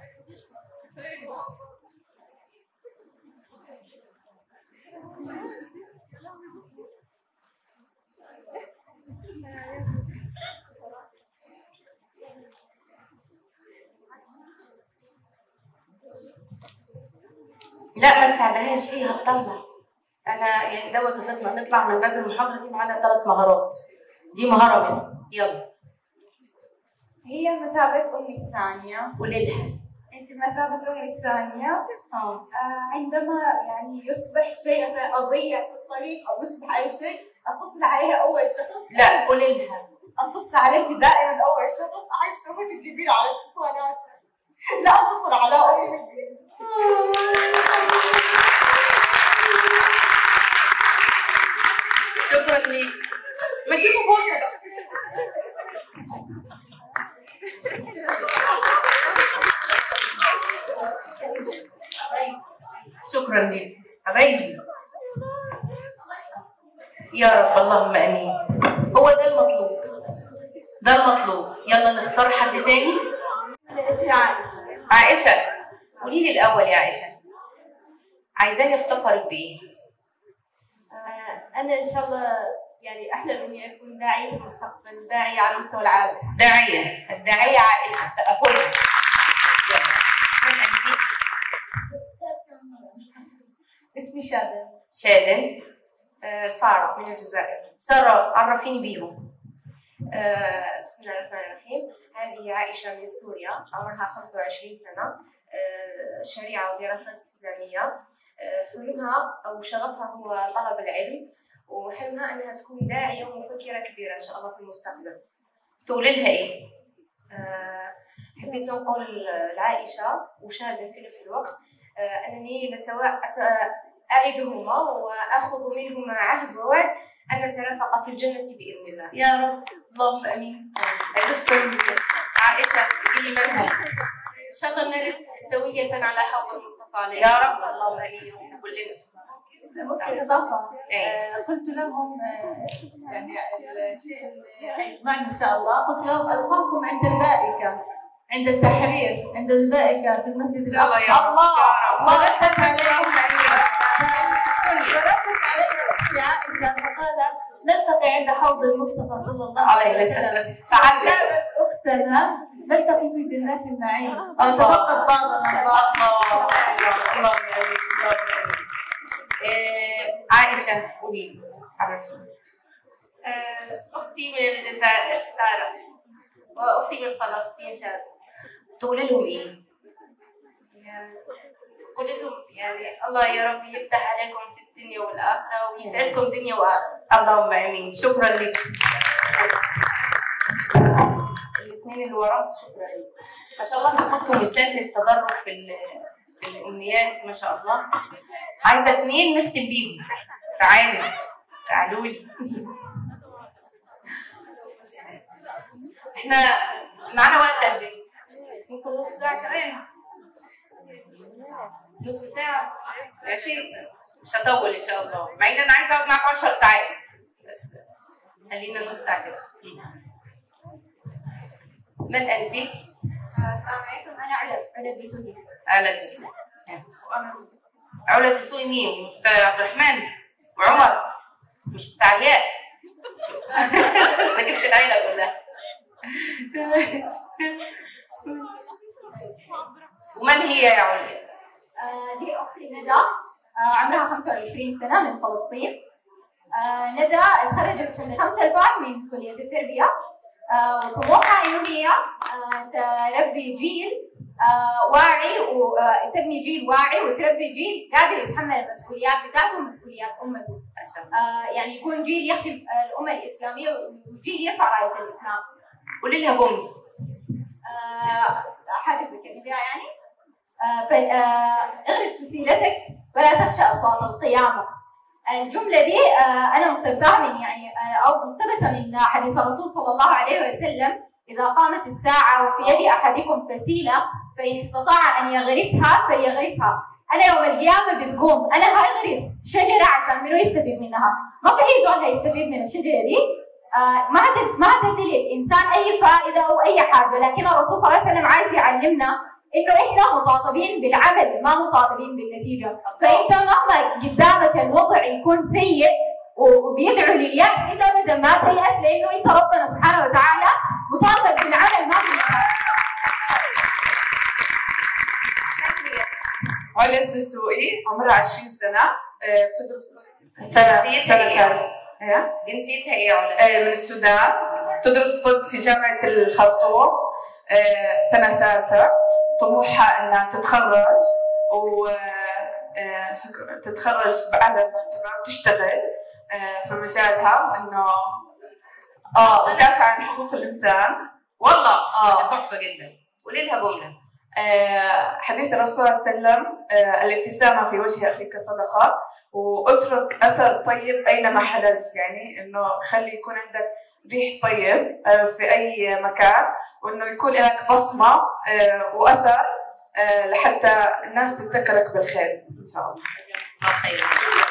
لا ما تساعدهاش هي هتطلع انا يعني ده وظيفتنا نطلع من باب المحاضره دي معانا ثلاث مهارات دي مهاره منهم يلا هي مثابة أمي الثانية قولي لها أنت مثابة أمي الثانية اه آه، عندما يعني يصبح شيء مثلا أضيع في الطريق أو يصبح أي شيء أتصل عليها أول شخص لا قولي لها أتصل عليك دائما أول شخص عايز تسوي تجيبين على الاتصالات لا أتصل على أمي شكرا ليك ما تجيبوا بوسه بقى شكرا ليك حبايبي يا رب اللهم امين هو ده المطلوب ده المطلوب يلا نختار حد تاني أنا اسمي عائشة عائشه قولي لي الاول يا عائشه عايزاني افتكرك بايه أنا إن شاء الله يعني أحلم إني أكون داعية في المستقبل داعية على مستوى العالم داعيه الداعيه عائشه سقفوا لها يلا من انت اسمي شادن شادن آه، سارة من الجزائر ساره عرفيني بيهم آه، بسم الله الرحمن الرحيم هذه عائشة من سوريا عمرها 25 سنة آه، شريعة ودراسات إسلامية آه، حلمها أو شغفها هو طلب العلم وحلمها أنها تكون داعية ومفكرة كبيرة إن شاء الله في المستقبل تقولي لها ايه آه، حبيت نقول لعائشة وشاهد في نفس الوقت آه، أنني نتوا... أت- أعدهما وآخذ منهما عهد ووعد أن نترافق في الجنة بإذن الله يا رب اللهم امين عرفتم عائشه قولي لي منهم إن شاء الله نرد سوية على حوض المصطفى عليه يا رب اللهم امين كلنا ممكن إضافة ايه آه، قلت لهم آه، يعني الشيء اللي حيجمعنا إن شاء الله قلت لهم ألقاكم عند البائكة عند التحرير عند البائكة في المسجد الأقصى الله الله ورثت عليكم ورثت عليكم أختي عائشة فقالت نلتقي عند حوض المصطفى صلى الله عليه عليه الصلاه وسلم والسلام فعلت قالت أختنا نلتقي في جنات النعيم الله. نتفقد بعضنا البعض الله الله اللهم امين اللهم امين إيه، عائشه قولي لي عرفيني آه، أختي من الجزائر سارة وأختي من فلسطين شاد تقولي لهم ايه قل لهم يعني الله يا رب يفتح عليكم في الدنيا والاخره ويسعدكم دنيا واخره اللهم امين شكرا لك الاثنين اللي وراك شكرا لك ما شاء الله كنتوا مثال للتدرج في ال- في الامنيات ما شاء الله عايزه اثنين نختم بيهم تعالوا تعالوا لي احنا معانا وقت قد ايه؟ ممكن نص ساعه كمان نص ساعه ماشي مش هطول ان شاء الله مع ان انا عايزه اقعد معاك 10 ساعات بس خلينا نص ساعه كده من انت؟ السلام عليكم انا علا علا الدسوقي علا الدسوقي علا الدسوقي مين؟ بتاع عبد الرحمن وعمر مش بتاع الياء انا جبت العيله كلها ومن هي يا علا؟ آه، دي اختي ندى آه، عمرها 25 سنه من فلسطين آه، ندى اتخرجت شهر خمسة الفات من كليه التربيه آه، وطموحها انه هي آه، تربي جيل آه، واعي وتبني جيل واعي وتربي جيل قادر يتحمل المسؤوليات بتاعته ومسؤوليات امته آه، يعني يكون جيل يخدم آه، الامه الاسلاميه وجيل يرفع رايه الاسلام قولي لها جمله آه، حاجه زي كده بيها يعني آه، ف- آه، اغرس في سيرتك ولا تخشى اصوات القيامه الجمله دي آه، انا مقتبساها من يعني آه، او مقتبسه من حديث الرسول صلى الله عليه وسلم اذا قامت الساعه وفي يد احدكم فسيله فان استطاع ان يغرسها فليغرسها انا يوم القيامه بتقوم انا هغرس شجره عشان منو يستفيد منها ما في اي زول هيستفيد من الشجره دي آه، ما هتد ما هتدي للانسان اي فائده او اي حاجه لكن الرسول صلى الله عليه وسلم عايز يعلمنا انه احنا مطالبين بالعمل ما مطالبين بالنتيجه فانت مهما قدامك الوضع يكون سيء وبيدعو للياس انت ابدا ما تيأس لانه انت ربنا سبحانه وتعالى مطالبك بالعمل ما بالنتيجه علا الدسوقي عمرها 20 سنة آه، بتدرس جنسيتها سنة ايه؟ ثانية. إيه؟ جنسيتها ايه يا علا؟ آه، من السودان تدرس طب في جامعة الخرطوم آه، سنة ثالثة طموحها إنها تتخرج و آه، شك- تتخرج بأعلى مرتبة وتشتغل آه، في مجالها وإنه اه وتدافع عن حقوق الإنسان والله اه تحفه جدا قولي لها جمله آه، حديث الرسول صلى الله عليه وسلم آه، الابتسامة في وجه أخيك صدقة واترك أثر طيب أينما حللت يعني إنه خلي يكون عندك ريح طيب آه، في أي مكان وإنه يكون لك بصمة آه، وأثر آه، لحتى الناس تتذكرك بالخير إن شاء الله الله خير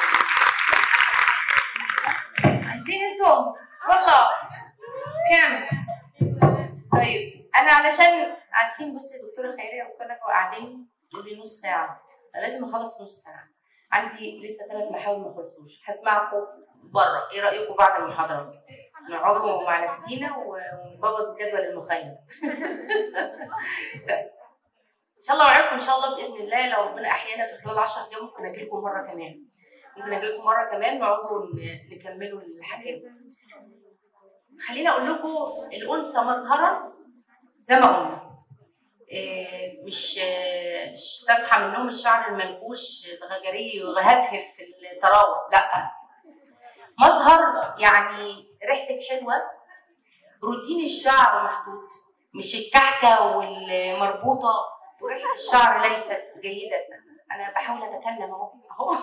عايزين انتم والله كام طيب انا علشان عارفين بصي يا دكتوره خيريه قلت لك قاعدين تقولي نص ساعه انا لازم اخلص نص ساعه عندي لسه ثلاث محاور ما خلصوش هسمعكم بره ايه رايكم بعد المحاضره نقعدوا مع نفسينا ونبوظ الجدول المخيم ان شاء الله وعدكم ان شاء الله باذن الله لو ربنا احيانا في خلال 10 ايام ممكن اجي لكم مره كمان ممكن اجي لكم مره كمان نقعدوا ن- نكملوا الحكايه خليني اقول لكم الانثى مظهرا زي ما قلنا إيه، مش آه، مش تصحى من النوم الشعر المنكوش الغجري ويهفهف في الطراوه لا مظهر يعني ريحتك حلوه روتين الشعر محدود مش الكحكه والمربوطه وريحه الشعر ليست جيده انا بحاول اتكلم اهو اهو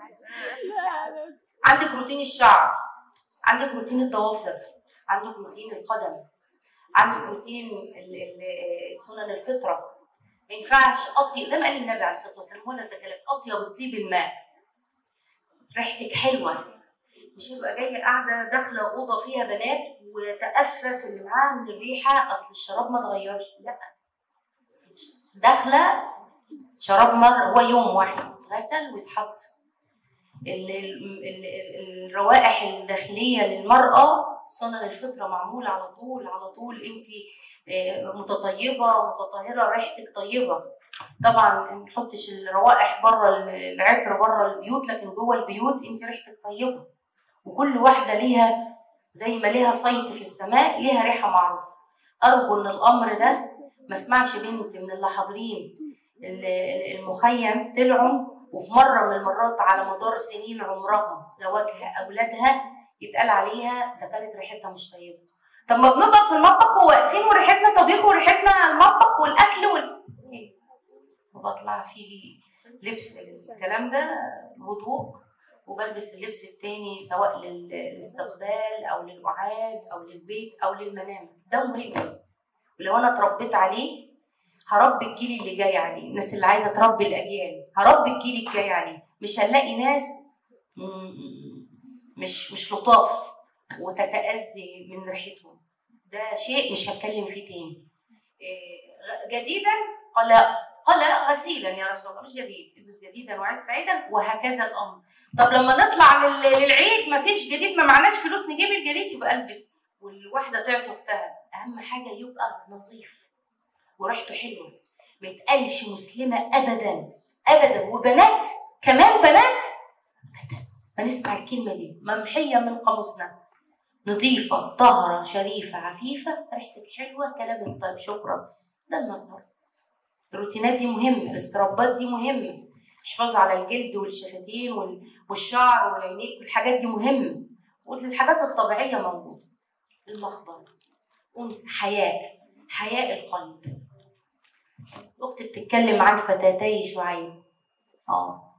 عندك روتين الشعر عندك روتين الضوافر عندك روتين القدم عندك روتين ال- ال- سنن الفطره ما ينفعش اطيب زي ما قال النبي عليه الصلاه والسلام هو اللي تكلم اطيب الطيب الماء ريحتك حلوه مش هيبقى جايه قاعده داخله اوضه فيها بنات وتأفف اللي معاها من الريحه اصل الشراب ما اتغيرش لا داخله شراب مر هو يوم واحد غسل ويتحط ال- ال- ال- الروائح الداخليه للمراه سنن الفطره معموله على طول على طول انت متطيبه متطهره ريحتك طيبه طبعا ما نحطش الروائح بره العطر بره البيوت لكن جوه البيوت انت ريحتك طيبه وكل واحده ليها زي ما ليها صيت في السماء ليها ريحه معروفه ارجو ان الامر ده ما اسمعش بنت من اللي حاضرين ال- ال- المخيم طلعوا وفي مره من المرات على مدار سنين عمرها زواجها اولادها يتقال عليها ده كانت ريحتها مش طيبه طب ما بنبقى في المطبخ وواقفين وريحتنا طبيخ وريحتنا المطبخ والاكل وال إيه؟ وبطلع في لبس الكلام ده وضوء وبلبس اللبس التاني سواء لل- للاستقبال او للوعاد او للبيت او للمنام ده مهم ولو انا اتربيت عليه هربي الجيل اللي جاي عليه الناس اللي عايزه تربي الاجيال هربي الجيل الجاي عليه مش هنلاقي ناس م- مش مش لطاف وتتاذي من ريحتهم ده شيء مش هتكلم فيه تاني إيه، جديدا قال قال غسيلا يا رسول الله مش جديد البس جديدا وعز سعيدا وهكذا الامر طب لما نطلع لل- للعيد ما فيش جديد ما معناش فلوس نجيب الجديد يبقى البس والواحده تعطي اختها اهم حاجه يبقى نظيف وريحته حلوه ما يتقالش مسلمه ابدا ابدا وبنات كمان بنات أبداً. ما نسمع الكلمه دي ممحيه من قاموسنا نظيفه طاهره شريفه عفيفه ريحتك حلوه كلامك طيب شكرا ده المظهر الروتينات دي مهمه الاسترابات دي مهمه الحفاظ على الجلد والشفتين وال- والشعر والعينين والحاجات دي مهمه والحاجات الطبيعيه موجوده المخبر انس حياء حياء القلب الاخت بتتكلم عن فتاتي شعيب اه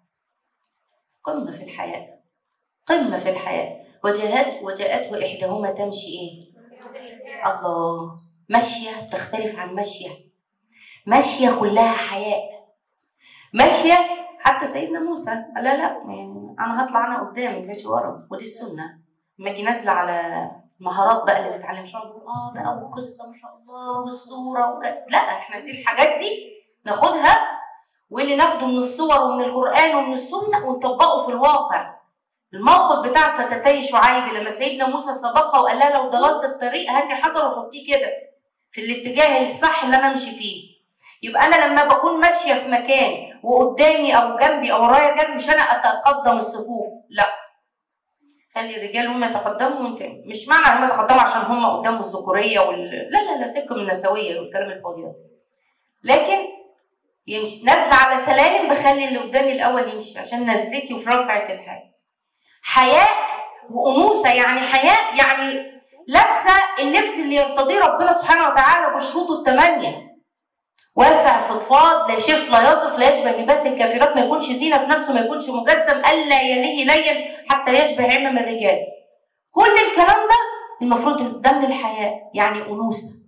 قمه في الحياء قمه في الحياء وجاءت وجاءته احداهما تمشي ايه الله ماشيه تختلف عن ماشيه ماشيه كلها حياء ماشيه حتى سيدنا موسى قال لا لا يعني انا هطلع انا قدام ماشي ورا ودي السنه لما اجي نازله على المهارات بقى اللي بتعلم شعب اه بقى وقصه ما شاء الله والصوره وك... لا احنا دي الحاجات دي ناخدها واللي ناخده من الصور ومن القران ومن السنه ونطبقه في الواقع الموقف بتاع فتاتي شعيب لما سيدنا موسى سبقها وقال لها لو ضللت الطريق هاتي حجر وحطيه كده في الاتجاه الصح اللي انا امشي فيه يبقى انا لما بكون ماشيه في مكان وقدامي او جنبي او ورايا رجال مش انا اتقدم الصفوف لا خلي الرجال هم يتقدموا وانت مش معنى هم يتقدموا عشان هم قدام الذكوريه وال... لا لا لا سيبكم من النسويه والكلام الفاضي ده لكن يمشي نازله على سلالم بخلي اللي قدامي الاول يمشي عشان نزلتي وفي رفعك الحاجه حياء وانوثه يعني حياء يعني لابسه اللبس اللي يرتضيه ربنا سبحانه وتعالى بشروطه الثمانيه واسع فضفاض لا شف لا يصف لا يشبه لباس الكافرات ما يكونش زينه في نفسه ما يكونش مجسم الا يليه لين حتى يشبه عمم الرجال كل الكلام ده المفروض ده من الحياء يعني انوثه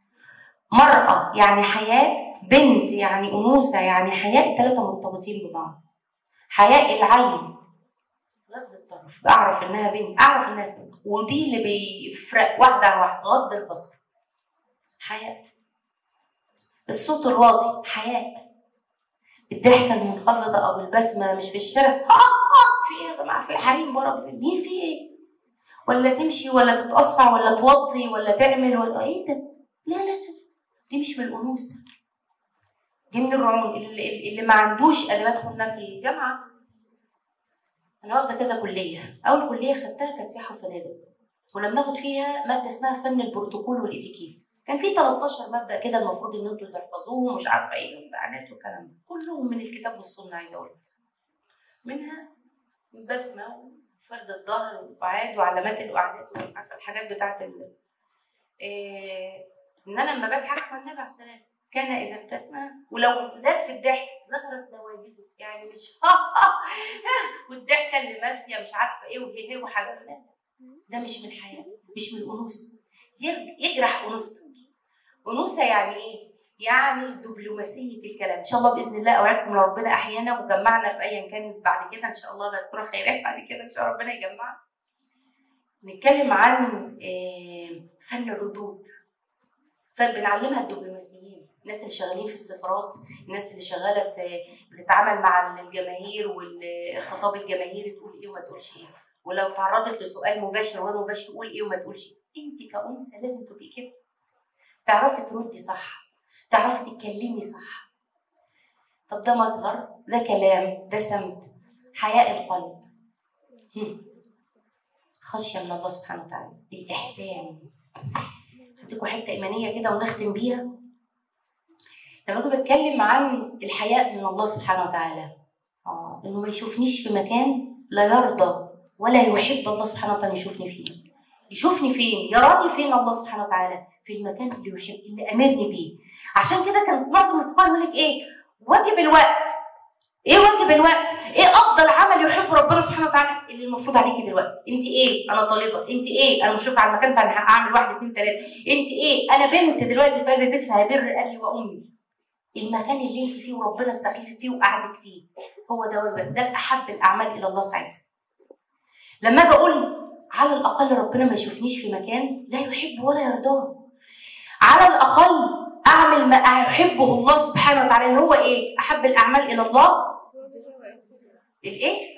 مرأة يعني حياء بنت يعني أنوثة يعني حياء الثلاثة مرتبطين ببعض حياء العين غض الطرف أعرف إنها بنت أعرف إنها ست ودي اللي بيفرق واحدة عن واحدة غض البصر حياء الصوت الواطي حياء الضحكة المنخفضة أو البسمة مش في الشارع آه آه في إيه يا جماعة في حريم ورا مين في إيه ولا تمشي ولا تتقصع ولا توطي ولا تعمل ولا إيه ده لا لا لا دي مش من الأنوثة دي من الرعون اللي, اللي ما عندوش أدوات كنا في الجامعة أنا واخدة كذا كلية أول كلية خدتها كانت سياحة وفنادق كنا بناخد فيها مادة اسمها فن البروتوكول والإتيكيت كان في 13 مبدأ كده المفروض إن أنتوا تحفظوهم ومش عارفة إيه والبيانات والكلام ده كلهم من الكتاب والسنة عايزة أقول منها البسمة وفرد الظهر والقعاد وعلامات القعدات وعارفة الحاجات بتاعت ال إيه ان انا لما بضحك مع النبي عليه السلام كان اذا ابتسم ولو زاد في الضحك ظهرت نواجذه يعني مش ها ها والضحكه اللي ماشيه مش عارفه ايه وهي هي وحاجات لا ده مش من الحياه مش من الانوثه يجرح انوثتك انوثه يعني ايه؟ يعني دبلوماسيه الكلام ان شاء الله باذن الله اوعدكم لو ربنا احيانا وجمعنا في ايا كان بعد كده ان شاء الله بذكر خيرات بعد كده ان شاء الله ربنا يجمعنا نتكلم عن فن الردود فبنعلمها الدبلوماسيين الناس اللي شغالين في السفارات الناس اللي شغاله في بتتعامل مع الجماهير والخطاب الجماهيري تقول ايه وما تقولش ايه ولو تعرضت لسؤال مباشر وغير مباشر تقول ايه وما تقولش انت كانثى لازم تبقي كده تعرفي تردي صح تعرفي تتكلمي صح طب ده مصغر ده كلام ده سمت حياء القلب خشيه من الله سبحانه وتعالى الاحسان اديكم حته ايمانيه كده ونختم بيها لما كنت بتكلم عن الحياء من الله سبحانه وتعالى اه انه ما يشوفنيش في مكان لا يرضى ولا يحب الله سبحانه وتعالى يشوفني فيه يشوفني فين يراني فين الله سبحانه وتعالى في المكان اللي يحب اللي امرني بيه عشان كده كان معظم الفقهاء يقول لك ايه واجب الوقت ايه واجب الوقت ايه افضل عمل يحب ربنا سبحانه وتعالى اللي المفروض عليكي دلوقتي انت ايه انا طالبه انت ايه انا مشرفه على المكان فانا هعمل واحد اتنين تلاته انت ايه انا بنت دلوقتي في قلب البيت فهبر ابي وامي المكان اللي انت فيه وربنا استخلفك فيه وقعدك فيه هو ده واجب ده احب الاعمال الى الله ساعتها لما اجي اقول على الاقل ربنا ما يشوفنيش في مكان لا يحب ولا يرضاه على الاقل اعمل ما يحبه الله سبحانه وتعالى اللي هو ايه احب الاعمال الى الله الايه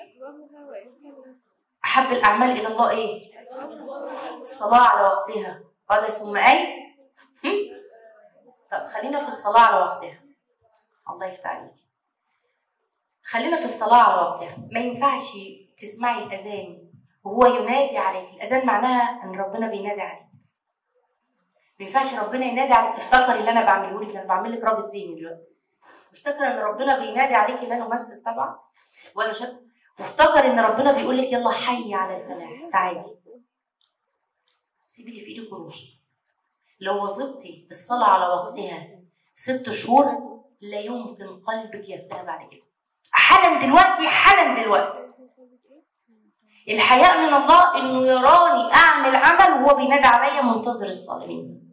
احب الاعمال الى الله ايه الصلاه على وقتها قال ثم اي هم؟ طب خلينا في الصلاه على وقتها الله يفتح عليك خلينا في الصلاه على وقتها ما ينفعش تسمعي الاذان وهو ينادي عليك الاذان معناها ان ربنا بينادي عليك ما ينفعش ربنا ينادي عليك افتكري اللي انا بعمله لك انا بعمل لك رابط ذهني دلوقتي افتكر ان ربنا بينادي عليك اللي انا ممثل طبعا وانا شاب وافتكر ان ربنا بيقول لك يلا حي على الفلاح تعالي سيبي اللي في ايدك وروحي لو وظبتي الصلاه على وقتها ست شهور لا يمكن قلبك يستهى بعد كده حالا دلوقتي حالا دلوقتي الحياء من الله انه يراني اعمل عمل وهو بينادي عليا منتظر الصالمين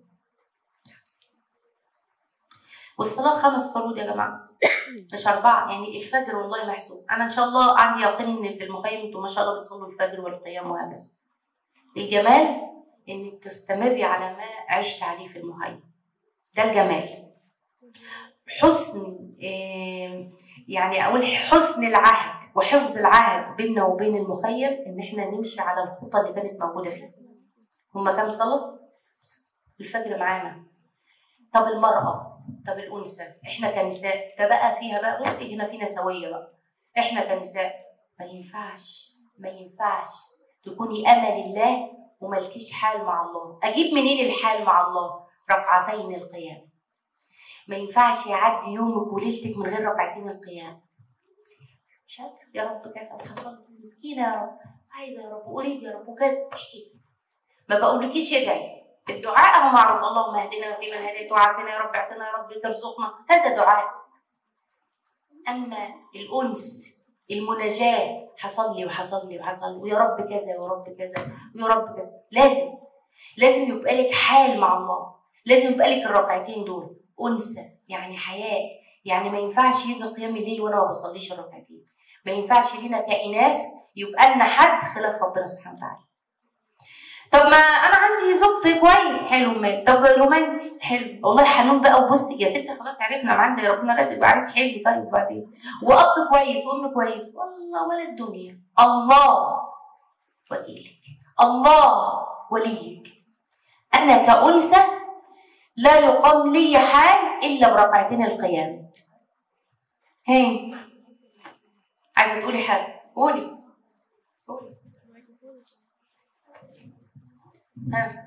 والصلاة خمس فروض يا جماعة مش أربعة يعني الفجر والله محسوب أنا إن شاء الله عندي يقين إن في المخيم أنتوا ما شاء الله بتصلوا الفجر والقيام وهكذا الجمال إنك تستمري على ما عشت عليه في المخيم ده الجمال حسن آه، يعني أقول حسن العهد وحفظ العهد بيننا وبين المخيم إن إحنا نمشي على الخطة اللي كانت موجودة فيه هما كام صلاة؟ الفجر معانا طب المرأة طب الأنثى احنا كنساء ده بقى فيها بقى بصي هنا فينا سوية بقى احنا كنساء ما ينفعش ما ينفعش تكوني أمل الله وملكيش حال مع الله أجيب منين الحال مع الله ركعتين القيام ما ينفعش يعدي يومك وليلتك من غير ركعتين القيام مش قادرة يا رب كذا وحصل مسكينة يا رب عايزة يا رب أريد يا رب وكذا ما بقولكيش ادعي الدعاء هو معروف اللهم اهدنا فيمن هديت وعافنا يا رب اعطنا يا رب ترزقنا هذا دعاء اما الانس المناجاه حصل لي وحصل لي وحصل لي ويا رب كذا ويا رب كذا ويا رب كذا لازم لازم يبقى لك حال مع الله لازم يبقى لك الركعتين دول انثى يعني حياه يعني ما ينفعش يجي قيام الليل وانا ما بصليش الركعتين ما ينفعش لينا كإناث يبقى لنا حد خلاف ربنا سبحانه وتعالى طب ما انا عندي زوجتي كويس حلو مال طب رومانسي حلو والله حنون بقى وبصي يا ستي خلاص عرفنا عندي ربنا رازق بعريس حلو طيب وبعدين واب كويس وام كويس والله ولا الدنيا الله وكيلك الله وليك انا كانثى لا يقام لي حال الا بركعتين القيام هي عايزه تقولي حاجه قولي قولي ها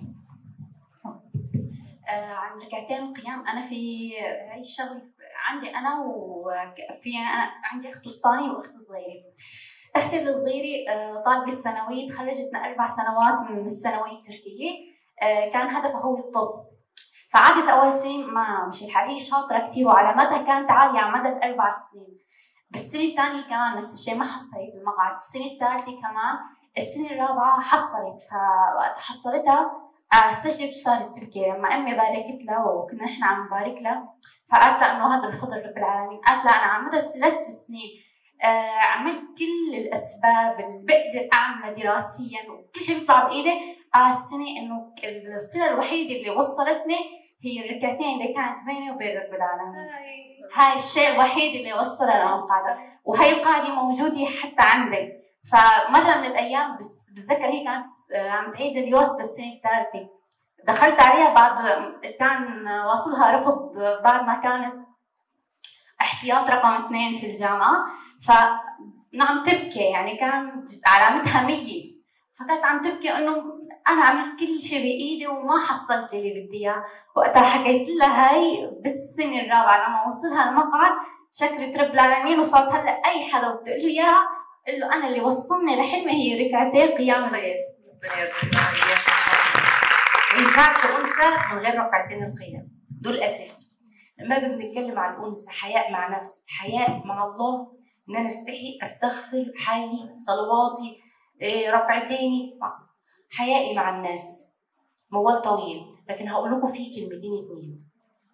آه، عن ركعتين قيام انا في هاي الشغله عندي انا وفي أنا عندي اخت وسطاني واخت صغيره اختي الصغيره آه، طالبه الثانويه تخرجت من اربع سنوات من الثانويه التركيه آه، كان هدفها هو الطب فعادت اول سنه ما مش الحال هي شاطره كثير وعلاماتها كانت عاليه على مدى اربع سنين بالسنه الثانيه كمان نفس الشيء ما حصلت المقعد السنه الثالثه كمان السنه الرابعه حصلت فوقت حصلتها آه، سجلت وصارت تبكي لما امي باركت لها وكنا نحن عم نبارك لها فقالت لها انه هذا بفضل رب العالمين قالت لها انا على مدى ثلاث سنين آه عملت كل الاسباب اللي بقدر اعملها دراسيا وكل شيء بيطلع بايدي آه السنه انه الصله الوحيده اللي وصلتني هي الركعتين اللي كانت بيني وبين رب العالمين هاي الشيء الوحيد اللي وصلنا للقاعده وهي القاعده موجوده حتى عندي فمرة من الأيام بس بتذكر هي كانت آه، عم تعيد اليوس السنة الثالثة دخلت عليها بعد كان واصلها رفض بعد ما كانت احتياط رقم اثنين في الجامعة فنعم تبكي يعني كان علامتها مية فكانت عم تبكي انه انا عملت كل شيء بايدي وما حصلت اللي بدي اياه وقتها حكيت لها هاي بالسنه الرابعه لما وصلها المقعد شكرت رب العالمين وصارت هلا اي حدا بده له اياها قل له انا اللي وصلني لحلمي هي ركعتين قيام الليل ربنا يرزقنا وإياكم. ما ينفعش أنثى من غير ركعتين القيام دول أساس لما بنتكلم عن الأنثى حياء مع نفسي حياء مع الله إن أنا أستحي أستغفر حالي صلواتي إيه، ركعتيني حيائي مع الناس موال طويل لكن هقول لكم فيه كلمتين اتنين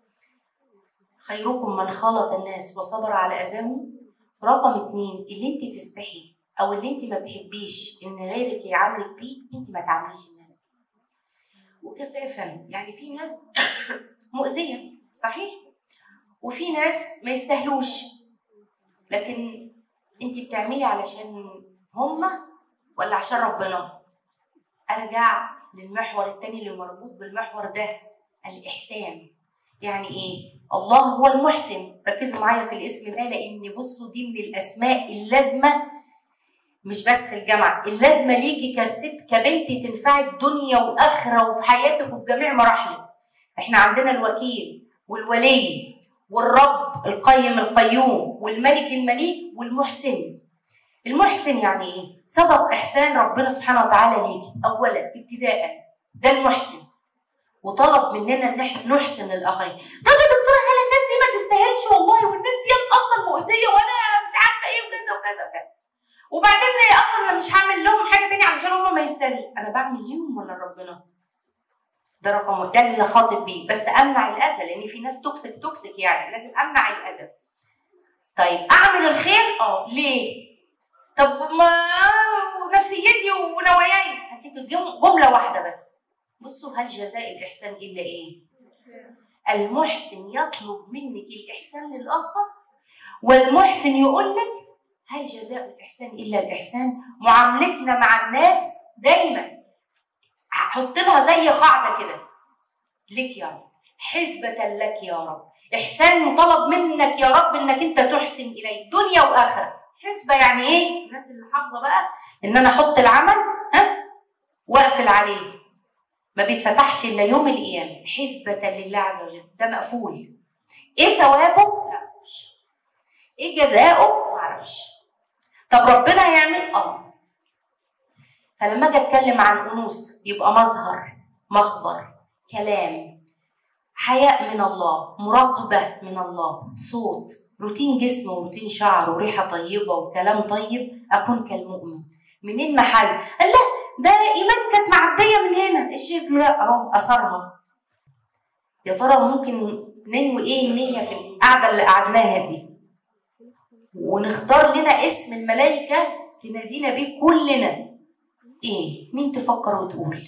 خيركم من خلط الناس وصبر على أذاهم رقم اتنين اللي انت تستحي او اللي انت ما بتحبيش ان غيرك يعاملك بيه انت ما تعامليش الناس وكفافا يعني في ناس مؤذيه صحيح وفي ناس ما يستاهلوش لكن انت بتعملي علشان هما ولا عشان ربنا ارجع للمحور التاني اللي مربوط بالمحور ده الاحسان يعني ايه الله هو المحسن ركزوا معايا في الاسم ده لان بصوا دي من الاسماء اللازمه مش بس الجامعه اللازمه ليكي كست كبنت تنفعك دنيا واخره وفي حياتك وفي جميع مراحلك احنا عندنا الوكيل والولي والرب القيم القيوم والملك المليك والمحسن المحسن يعني ايه سبق احسان ربنا سبحانه وتعالى ليكي اولا ابتداء ده المحسن وطلب مننا ان احنا نحسن الاخرين طب يا دكتوره هلا الناس دي ما تستاهلش والله والناس دي اصلا مؤذيه وانا مش عارفه ايه وكذا وكذا وكذا وبعدين انا اصلا أنا مش هعمل لهم حاجه تانية علشان هم ما يستاهلوش انا بعمل ليهم ولا ربنا ده رقم واحد. ده اللي خاطب بيه بس امنع الاذى لان في ناس توكسيك توكسيك يعني لازم امنع الاذى طيب اعمل الخير اه ليه طب ما نفسيتي ونواياي هديك الجم- جمله واحده بس بصوا هل جزاء الإحسان إلا إيه؟ المحسن يطلب منك الإحسان للآخر والمحسن يقول لك هل جزاء الإحسان إلا الإحسان؟ معاملتنا مع الناس دايما هحط لها زي قاعدة كده لك يا رب حسبة لك يا رب إحسان مطلب منك يا رب إنك أنت تحسن إلي دنيا وآخرة حسبة يعني إيه؟ الناس اللي حافظة بقى إن أنا أحط العمل ها وأقفل عليه ما بيتفتحش الا يوم القيامه حسبة لله عز وجل ده مقفول ايه ثوابه؟ لا مش ايه جزاؤه؟ معرفش طب ربنا هيعمل اه فلما اجي اتكلم عن انوثه يبقى مظهر مخبر كلام حياء من الله مراقبه من الله صوت روتين جسم وروتين شعر وريحه طيبه وكلام طيب اكون كالمؤمن منين محل؟ قال لا ده ايمان كانت معديه من هنا الشيخ لا اهو اثرها يا ترى ممكن ننوي ايه النيه في القعده اللي قعدناها دي ونختار لنا اسم الملائكه تنادينا بيه كلنا ايه مين تفكر وتقول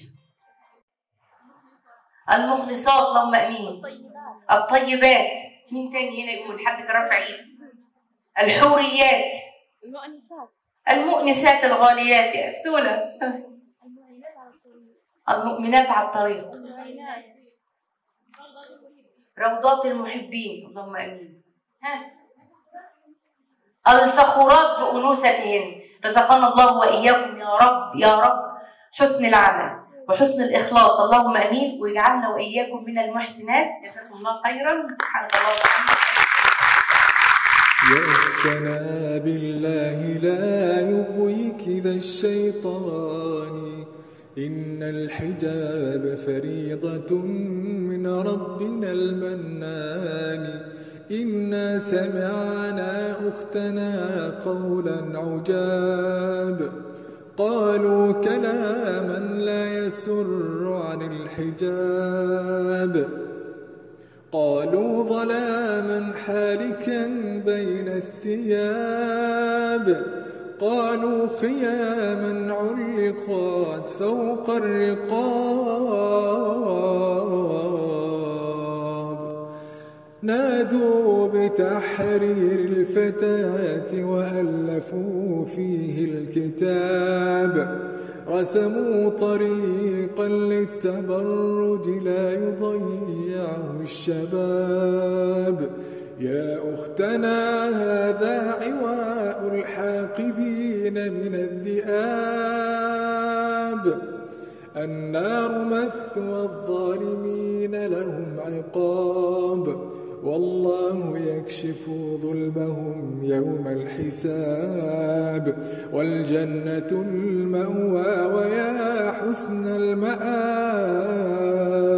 المخلصات اللهم امين الطيبات مين تاني هنا يقول حد كان رافع ايده الحوريات المؤنسات المؤنسات الغاليات يا سوله المؤمنات على الطريق روضات المحبين اللهم امين ها الفخورات بانوثتهن رزقنا الله واياكم يا رب يا رب حسن العمل وحسن الاخلاص اللهم امين ويجعلنا واياكم من المحسنات جزاكم الله خيرا سبحانك اللهم وبحمدك يا أختنا بالله لا يغويك ذا الشيطان إن الحجاب فريضة من ربنا المنان إنا سمعنا أختنا قولا عجاب قالوا كلاما لا يسر عن الحجاب قالوا ظلاما حاركا بين الثياب قالوا خياما علقات فوق الرقاب نادوا بتحرير الفتاة وألفوا فيه الكتاب رسموا طريقا للتبرج لا يضيعه الشباب يا أختنا هذا عواء الحاقدين من الذئاب النار مثوى الظالمين لهم عقاب والله يكشف ظلمهم يوم الحساب والجنة المأوى ويا حسن المآب